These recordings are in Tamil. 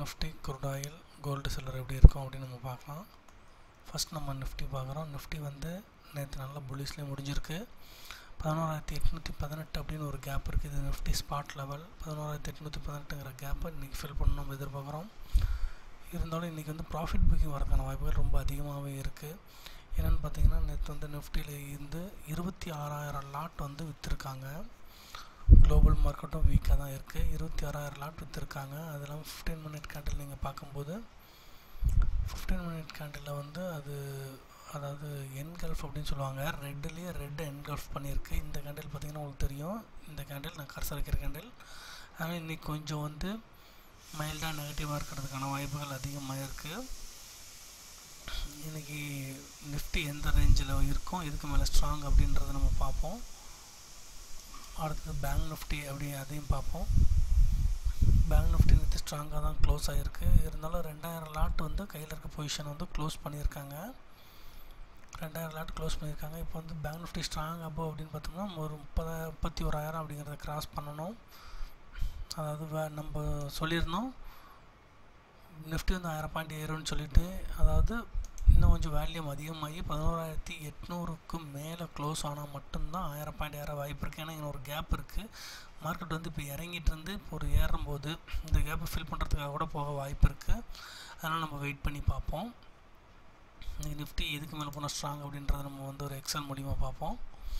Nifty crude oil gold silver எப்படி இருக்கும் அப்படின்னு நம்ம பார்க்கலாம் ஃபஸ்ட் நம்ம நிஃப்டி பார்க்குறோம் நிஃப்டி வந்து நேற்று நல்லா புலிஸ்லேயே முடிஞ்சிருக்கு பதினோராயிரத்தி எட்நூற்றி பதினெட்டு அப்படின்னு ஒரு கேப் இருக்குது இது நிஃப்டி ஸ்பாட் லெவல் பதினோராயிரத்தி எட்நூற்றி பதினெட்டுங்கிற கேப்பை இன்றைக்கி ஃபில் பண்ண நம்ம எதிர்பார்க்குறோம் இருந்தாலும் இன்றைக்கி வந்து ப்ராஃபிட் புக்கிங் வரதுக்கான வாய்ப்புகள் ரொம்ப அதிகமாகவே இருக்குது என்னென்னு பார்த்தீங்கன்னா நேற்று வந்து நிஃப்டியில் இருந்து இருபத்தி ஆறாயிரம் லாட் வந்து விற்றுருக்காங்க குளோபல் மார்க்கெட்டும் வீக்காக தான் இருக்குது இருபத்தி ஆறாயிரம் லாட் விற்றுருக்காங்க அது இல்லாமல் ஃபிஃப்டீன் மினிட் கேண்டில் நீங்கள் பார்க்கும்போது ஃபிஃப்டீன் மினிட் கேண்டிலில் வந்து அது அதாவது என்கல்ஃப் அப்படின்னு சொல்லுவாங்க ரெட்டுலேயே ரெட் என்கல்ஃப் பண்ணியிருக்கு இந்த கேண்டில் பார்த்திங்கன்னா உங்களுக்கு தெரியும் இந்த கேண்டில் நான் கரசர் வைக்கிற கேண்டில் ஆனால் இன்றைக்கி கொஞ்சம் வந்து மைல்டாக நெகட்டிவாக இருக்கிறதுக்கான வாய்ப்புகள் அதிகமாக இருக்குது இன்றைக்கி நிஃப்டி எந்த ரேஞ்சில் இருக்கும் இதுக்கு மேலே ஸ்ட்ராங் அப்படின்றத நம்ம பார்ப்போம் அடுத்தது பேங்க் நிஃப்டி அப்படி அதையும் பார்ப்போம் பேங்க் நிஃப்டி நேற்று ஸ்ட்ராங்காக தான் க்ளோஸ் ஆகிருக்கு இருந்தாலும் ரெண்டாயிரம் லாட் வந்து கையில் இருக்க பொசிஷன் வந்து க்ளோஸ் பண்ணியிருக்காங்க ரெண்டாயிரம் லாட் க்ளோஸ் பண்ணியிருக்காங்க இப்போ வந்து பேங்க் நிஃப்டி ஸ்ட்ராங் அப்போ அப்படின்னு பார்த்தோம்னா ஒரு முப்பதா முப்பத்தி ஓராயிரம் அப்படிங்கிறத கிராஸ் பண்ணணும் அதாவது வே நம்ம சொல்லியிருந்தோம் நிஃப்டி வந்து ஆயிரம் பாயிண்ட் ஏறும்னு சொல்லிட்டு அதாவது இன்னும் கொஞ்சம் வேல்யூம் அதிகமாகி பதினோராயிரத்தி எட்நூறுக்கு மேலே க்ளோஸ் ஆனால் மட்டும்தான் ஆயிரம் பாயிண்ட் ஏற வாய்ப்பு இருக்குது ஏன்னா இங்கே ஒரு கேப் இருக்குது மார்க்கெட் வந்து இப்போ இறங்கிட்டு இருந்து இப்போ ஒரு ஏறும்போது இந்த கேப்பை ஃபில் பண்ணுறதுக்காக கூட போக வாய்ப்பு இருக்குது அதனால் நம்ம வெயிட் பண்ணி பார்ப்போம் நிஃப்டி எதுக்கு மேலே போனால் ஸ்ட்ராங் அப்படின்றத நம்ம வந்து ஒரு எக்ஸல் மூலியமாக பார்ப்போம்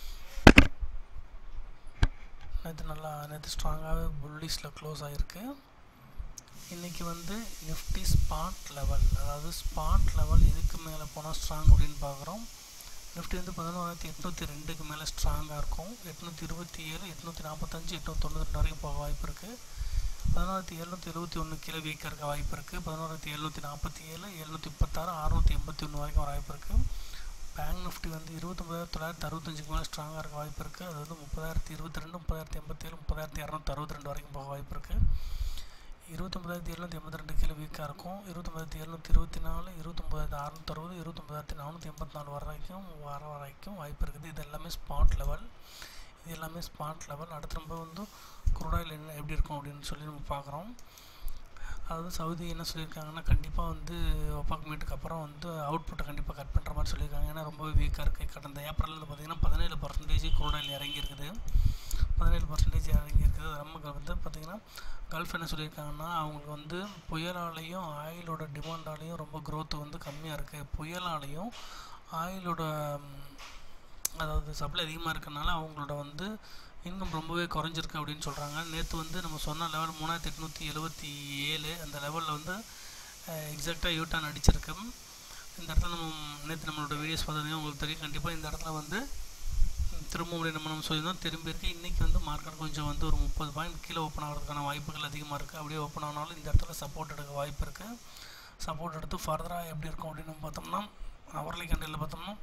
நேற்று நல்லா நேற்று ஸ்ட்ராங்காகவே புல்லிஸில் க்ளோஸ் ஆகிருக்கு இன்றைக்கி வந்து நிஃப்டி ஸ்பாட் லெவல் அதாவது ஸ்பாட் லெவல் எதுக்கு மேலே போனால் ஸ்ட்ராங் அப்படின்னு பார்க்குறோம் நிஃப்டி வந்து பதினோராயிரத்தி எட்நூற்றி ரெண்டுக்கு மேலே ஸ்ட்ராங்காக இருக்கும் எட்நூற்றி இருபத்தி ஏழு எட்நூற்றி நாற்பத்தஞ்சு எட்நூற்றி தொண்ணூற்றி ரெண்டு வரைக்கும் போக வாய்ப்பு இருக்குது பதினோராயிரத்தி எழுநூற்றி எழுபத்தி ஒன்று கீழே வீக்காக இருக்க வாய்ப்பு இருக்குது பதினோராயிரத்தி எழுநூற்றி நாற்பத்தி ஏழு எழுநூற்றி முப்பத்தாறு அறுநூற்றி எண்பத்தி ஒன்று வரைக்கும் வர வாய்ப்பு இருக்குது பேங்க் நிஃப்டி வந்து இருபத்தொம்பதாயிரத்தி தொள்ளாயிரத்தி அறுபத்தஞ்சுக்கு மேலே ஸ்ட்ராங்காக இருக்க வாய்ப்பு இருக்குது அது வந்து முப்பதாயிரத்தி இருபத்தி ரெண்டு முப்பதாயிரத்தி எண்பத்தேழு முப்பதாயிரத்தி இரநூத்தி அறுபத்தி ரெண்டு வரைக்கும் போக வாய்ப்பு இருக்குது இருபத்தொம்பதாயிரத்தி எழுநூற்றி எண்பத்தி ரெண்டு கிலோ வீக்காக இருக்கும் இருபத்தொம்பதாயிரத்தி எழுநூற்றி இருபத்தி நாலு இருபத்தொம்பதாயிரத்தி அறுநூத்தி அறுபது இருபத்தொம்பதாயிரத்தி நானூற்றி எண்பத்தி நாலு வரைக்கும் வர வரைக்கும் வாய்ப்பு இருக்குது இது எல்லாமே ஸ்பாட் லெவல் இது எல்லாமே ஸ்பாட் லெவல் அடுத்து நம்ம வந்து குரூடாயில் என்ன எப்படி இருக்கும் அப்படின்னு சொல்லி நம்ம பார்க்குறோம் அதாவது சவுதி என்ன சொல்லியிருக்காங்கன்னா கண்டிப்பாக வந்து ஒப்பாக் மீட்டுக்கு அப்புறம் வந்து அவுட்புட்டை கண்டிப்பாக கட் பண்ணுற மாதிரி சொல்லியிருக்காங்க ஏன்னா ரொம்பவே வீக்காக இருக்குது கடந்த ஏப்ரலில் பார்த்திங்கன்னா பதினேழு பர்சன்டேஜ் குரூடாயில் இறங்கி இருக்குது பதினேழு பர்சன்டேஜ் இறங்கி இருக்குது நமக்கு வந்து பார்த்திங்கன்னா கல்ஃப் என்ன சொல்லியிருக்காங்கன்னா அவங்களுக்கு வந்து புயலாலையும் ஆயிலோட டிமாண்டாலையும் ரொம்ப க்ரோத் வந்து கம்மியாக இருக்குது புயலாலையும் ஆயிலோட அதாவது சப்ளை அதிகமாக இருக்கனால அவங்களோட வந்து இன்கம் ரொம்பவே குறைஞ்சிருக்கு அப்படின்னு சொல்கிறாங்க நேற்று வந்து நம்ம சொன்ன லெவல் மூணாயிரத்தி எட்நூற்றி எழுபத்தி ஏழு அந்த லெவலில் வந்து எக்ஸாக்டாக யூட்டான் அடிச்சிருக்கு இந்த இடத்துல நம்ம நேற்று நம்மளோட வீடியோஸ் பார்த்தீங்கன்னா உங்களுக்கு தெரியும் கண்டிப்பாக இந்த இடத்துல வந்து திரும்ப முடியும் நம்ம நம்ம சொல்லியிருந்தோம் திரும்பி இருக்குது இன்றைக்கி வந்து மார்க்கெட் கொஞ்சம் வந்து ஒரு முப்பது பாயிண்ட் கீழே ஓப்பன் ஆகிறதுக்கான வாய்ப்புகள் அதிகமாக இருக்குது அப்படியே ஓப்பன் ஆனாலும் இந்த இடத்துல சப்போர்ட் எடுக்க வாய்ப்பு இருக்குது சப்போர்ட் எடுத்து ஃபர்தராக எப்படி இருக்கும் அப்படின்னு நம்ம பார்த்தோம்னா அவர்லி கண்டில் பார்த்தோம்னா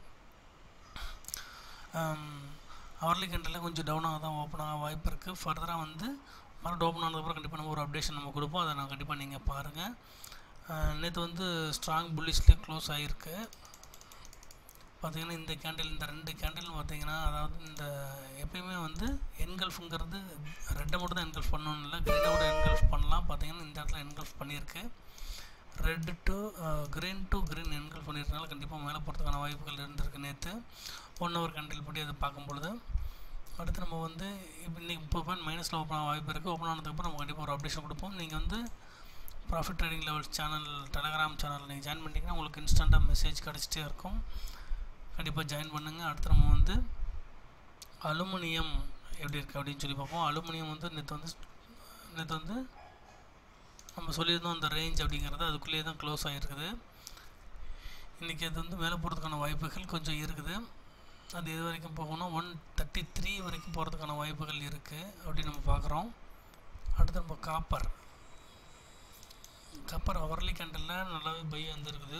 அவர்லி கண்டில் கொஞ்சம் டவுனாக தான் ஓப்பன் ஆக வாய்ப்பு இருக்குது ஃபர்தராக வந்து மறுபடியும் ஓப்பன் ஆனதுக்கப்புறம் கண்டிப்பாக நம்ம ஒரு அப்டேஷன் நம்ம கொடுப்போம் அதை நான் கண்டிப்பாக நீங்கள் பாருங்கள் நேற்று வந்து ஸ்ட்ராங் புல்லிஸ்லேயே க்ளோஸ் ஆகிருக்கு பார்த்திங்கன்னா இந்த கேண்டில் இந்த ரெண்டு கேண்டில் பார்த்திங்கன்னா அதாவது இந்த எப்பயுமே வந்து என்கல்ஃபுங்கிறது ரெட்டை மட்டும் தான் என்கல்ஃப் பண்ணணும் இல்லை க்ரீனோட என்கல்ஃப் பண்ணலாம் பார்த்திங்கன்னா இந்த இடத்துல என்கல்ஃப் பண்ணியிருக்கு red to green to green engulf பண்ணியிருக்கனால கண்டிப்பாக மேலே போகிறதுக்கான வாய்ப்புகள் இருந்திருக்கு நேற்று ஒன் ஹவர் கேண்டில் படி அதை பார்க்கும் பொழுது அடுத்து நம்ம வந்து இப்போ இன்றைக்கி முப்பது பாயிண்ட் மைனஸில் ஓப்பன் ஆக வாய்ப்பு இருக்குது ஓப்பன் ஆனதுக்கப்புறம் நம்ம கண்டிப்பாக ஒரு அப்டேஷன் கொடுப்போம் நீங்கள் வந்து profit trading levels channel Telegram channel நீங்கள் ஜாயின் பண்ணிட்டீங்கன்னா உங்களுக்கு இன்ஸ்டண்ட்டாக மெசேஜ் கிடச்சிட்டே இருக்கும் கண்டிப்பாக ஜாயின் பண்ணுங்கள் அடுத்து நம்ம வந்து அலுமினியம் எப்படி இருக்குது அப்படின்னு சொல்லி பார்ப்போம் அலுமினியம் வந்து நேற்று வந்து நேற்று வந்து நம்ம சொல்லியிருந்தோம் அந்த ரேஞ்ச் அப்படிங்கிறது அதுக்குள்ளேயே தான் க்ளோஸ் ஆகிருக்குது இன்றைக்கி அது வந்து மேலே போகிறதுக்கான வாய்ப்புகள் கொஞ்சம் இருக்குது அது எது வரைக்கும் போகணும் ஒன் தேர்ட்டி த்ரீ வரைக்கும் போகிறதுக்கான வாய்ப்புகள் இருக்குது அப்படின்னு நம்ம பார்க்குறோம் அடுத்து நம்ம காப்பர் காப்பர் அவர்லி கேண்டலில் நல்லாவே பை வந்துருக்குது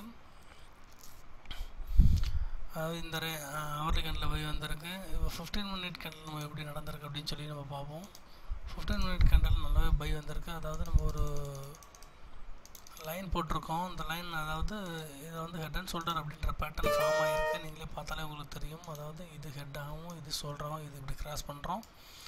அதாவது இந்த ரே அவர்லி கேண்டில் பை வந்திருக்கு இப்போ ஃபிஃப்டீன் மினிட் கேண்டில் நம்ம எப்படி நடந்திருக்கு அப்படின்னு சொல்லி நம்ம பார்ப்போம் ஃபிஃப்டீன் மினிட் கேண்டில் நல்லாவே பை வந்திருக்கு அதாவது நம்ம ஒரு லைன் போட்டிருக்கோம் இந்த லைன் அதாவது இதை வந்து ஹெட் அண்ட் ஷோல்டர் அப்படின்ற பேட்டர்ன் ஃபார்ம் ஆகிருக்கு நீங்களே பார்த்தாலே உங்களுக்கு தெரியும் அதாவது இது ஹெட்டாகவும் இது ஷோல்டராகவும் இது இப்படி கிராஸ் பண்ணுறோம்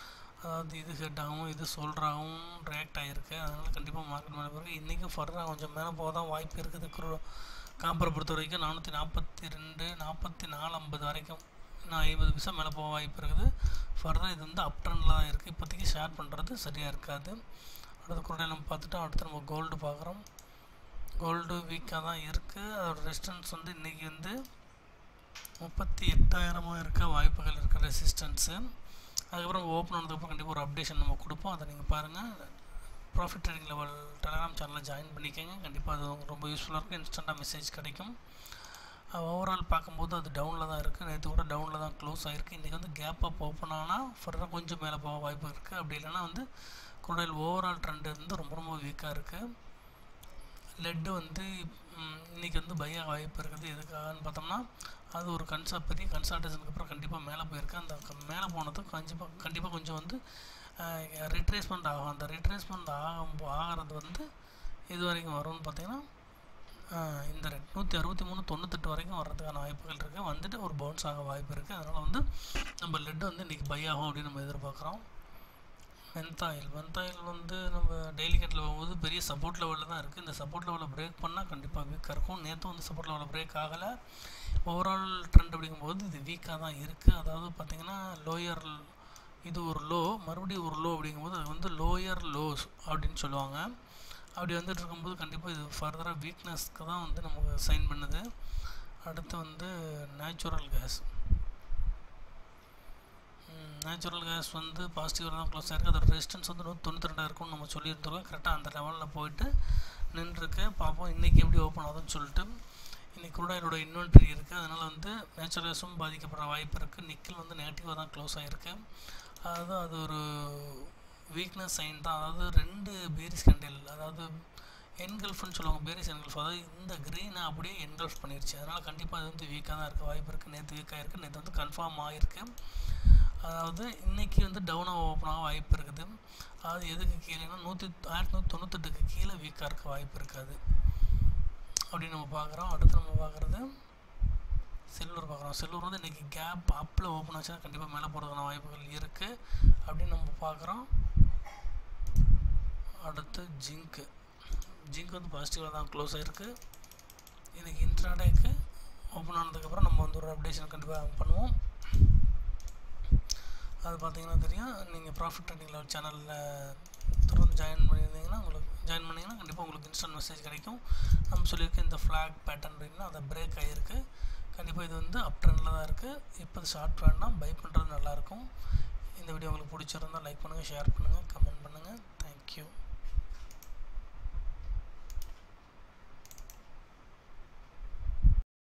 அதாவது இது ஹெட் ஆகும் இது ஷோல்டராகவும் ரியாக்ட் ஆகிருக்கு அதனால் கண்டிப்பாக மார்க்கெட் மேலே போகிறது இன்றைக்கும் ஃபர்தராக கொஞ்சம் மேலே போக தான் வாய்ப்பு இருக்குது குரோ காம்பரை பொறுத்த வரைக்கும் நானூற்றி நாற்பத்தி ரெண்டு நாற்பத்தி நாலு ஐம்பது வரைக்கும் நான் ஐம்பது பைசா மேலே போக வாய்ப்பு இருக்குது ஃபர்தர் இது வந்து அப் ட்ரெண்டில் தான் இருக்குது இப்போதைக்கு ஷேர் பண்ணுறது சரியாக இருக்காது அடுத்த குரடை நம்ம பார்த்துட்டு அடுத்து நம்ம கோல்டு பார்க்குறோம் கோல்டு வீக்காக தான் இருக்குது அதோட ரெசிஸ்டன்ஸ் வந்து இன்றைக்கி வந்து முப்பத்தி எட்டாயிரமாக இருக்க வாய்ப்புகள் இருக்குது ரெசிஸ்டன்ஸு அதுக்கப்புறம் ஓப்பன் ஆனதுக்கப்புறம் கண்டிப்பாக ஒரு அப்டேஷன் நம்ம கொடுப்போம் அதை நீங்கள் பாருங்கள் ப்ராஃபிட் ட்ரேடிங் லெவல் டெலகிராம் சேனலில் ஜாயின் பண்ணிக்கோங்க கண்டிப்பாக அது உங்களுக்கு ரொம்ப யூஸ்ஃபுல்லாக இருக்கும் இன்ஸ்டண்ட்டாக மெசேஜ் கிடைக்கும் ஓவரால் பார்க்கும்போது அது டவுனில் தான் இருக்குது நேற்று கூட டவுனில் தான் க்ளோஸ் ஆகிருக்கு இன்றைக்கி வந்து கேப் அப் ஓப்பன் ஆனால் ஃபர்தராக கொஞ்சம் மேலே போக வாய்ப்பு இருக்குது அப்படி இல்லைன்னா வந்து குரடையில் ஓவரால் ட்ரெண்டு வந்து ரொம்ப ரொம்ப வீக்காக இருக்குது லெட்டு வந்து இன்றைக்கி வந்து பைய வாய்ப்பு இருக்குது எதுக்காகன்னு பார்த்தோம்னா அது ஒரு கன்சா பெரிய கன்சல்டேஷனுக்கு அப்புறம் கண்டிப்பாக மேலே போயிருக்கு அந்த மேலே போனது கண்டிப்பாக கண்டிப்பாக கொஞ்சம் வந்து ரிட்ரேஸ்மெண்ட் ஆகும் அந்த ரிட்ரேஸ்மெண்ட் ஆகும் ஆகிறது வந்து இது வரைக்கும் வரும்னு பார்த்தீங்கன்னா இந்த நூற்றி அறுபத்தி மூணு தொண்ணூத்தெட்டு வரைக்கும் வர்றதுக்கான வாய்ப்புகள் இருக்குது வந்துட்டு ஒரு பவுன்ஸ் ஆக வாய்ப்பு இருக்குது அதனால் வந்து நம்ம லெட்டு வந்து இன்றைக்கி பை ஆகும் அப்படின்னு நம்ம எதிர்பார்க்குறோம் வெந்தாயில் வெந்தாயில் வந்து நம்ம டெய்லி கட்டில் போகும்போது பெரிய சப்போர்ட் லெவலில் தான் இருக்குது இந்த சப்போர்ட் லெவலில் பிரேக் பண்ணால் கண்டிப்பாக வீக்காக இருக்கும் நேற்று வந்து சப்போர்ட் லெவலில் பிரேக் ஆகலை ஓவரால் ட்ரெண்ட் அப்படிங்கும்போது இது வீக்காக தான் இருக்குது அதாவது பார்த்திங்கன்னா லோயர் இது ஒரு லோ மறுபடியும் ஒரு லோ அப்படிங்கும்போது அது வந்து லோயர் லோஸ் அப்படின்னு சொல்லுவாங்க அப்படி வந்துட்டு இருக்கும்போது கண்டிப்பாக இது ஃபர்தராக வீக்னஸ்க்கு தான் வந்து நமக்கு சைன் பண்ணுது அடுத்து வந்து நேச்சுரல் கேஸ் நேச்சுரல் கேஸ் வந்து பாசிட்டிவாக தான் க்ளோஸ் ஆகிருக்கு அதோட ரெசிஸ்டன்ஸ் வந்து நூற்றி தொண்ணூற்றி ரெண்டாக இருக்கும்னு நம்ம சொல்லியிருந்தோம் கரெக்டாக அந்த லெவலில் போயிட்டு நின்றுருக்கு பார்ப்போம் இன்றைக்கி எப்படி ஓப்பன் ஆகுதுன்னு சொல்லிட்டு இன்றைக்கி குரூடாயிலோட இன்வென்ட்ரி இருக்குது அதனால் வந்து நேச்சுரல் கேஸும் பாதிக்கப்படுற வாய்ப்பு இருக்குது நிக்கல் வந்து நெகட்டிவாக தான் க்ளோஸ் ஆகிருக்கு அதாவது அது ஒரு வீக்னஸ் சைன் தான் அதாவது ரெண்டு பேரிஸ் கேண்டில் அதாவது என்கல்ஃப்னு சொல்லுவாங்க பேரிஸ் என்கல்ஃப் அதாவது இந்த க்ரீனை அப்படியே என்கல்ஃப் பண்ணிருச்சு அதனால் கண்டிப்பாக அது வந்து வீக்காக தான் இருக்க வாய்ப்பு இருக்குது நேற்று வீக்காக இருக்குது நேற்று வந்து கன்ஃபார்ம் ஆகிருக்கு அதாவது இன்றைக்கி வந்து டவுனாக ஓப்பன் ஆக வாய்ப்பு இருக்குது அதாவது எதுக்கு கீழேனா நூற்றி ஆயிரத்தி நூற்றி தொண்ணூத்தெட்டுக்கு கீழே வீக்காக இருக்க வாய்ப்பு இருக்காது அப்படின்னு நம்ம பார்க்குறோம் அடுத்து நம்ம பார்க்குறது சில்வர் பார்க்குறோம் சில்வர் வந்து இன்றைக்கி கேப் அப்பில் ஓப்பன் ஆச்சுன்னா கண்டிப்பாக மேலே போகிறதுக்கான வாய்ப்புகள் இருக்குது அப்படின்னு நம்ம பார்க்குறோம் அடுத்து ஜிங்க்கு ஜிங்க் வந்து பாசிட்டிவாக தான் க்ளோஸ் ஆகிருக்கு இன்றைக்கி இன்ட்ராடேக்கு ஓப்பன் ஆனதுக்கப்புறம் நம்ம வந்து ஒரு அப்டேஷன் கண்டிப்பாக பண்ணுவோம் அது பார்த்தீங்கன்னா தெரியும் நீங்கள் ப்ராஃபிட் ட்ரெண்டிங் லெவல் சேனலில் தொடர்ந்து ஜாயின் பண்ணியிருந்தீங்கன்னா உங்களுக்கு ஜாயின் பண்ணிங்கன்னா கண்டிப்பாக உங்களுக்கு இன்ஸ்டன்ட் மெசேஜ் கிடைக்கும் நம்ம சொல்லியிருக்க இந்த ஃப்ளாக் பேட்டர்ன் அப்படின்னா அதை பிரேக் ஆகிருக்கு கண்டிப்பாக இது வந்து அப் ட்ரெண்டில் தான் இருக்குது இப்போ ஷார்ட் வேண்டாம் பை பண்ணுறது நல்லாயிருக்கும் இந்த வீடியோ உங்களுக்கு பிடிச்சிருந்தால் லைக் பண்ணுங்கள் ஷேர் பண்ணுங்கள் கமெண்ட் பண்ணுங்கள் தேங்க்யூ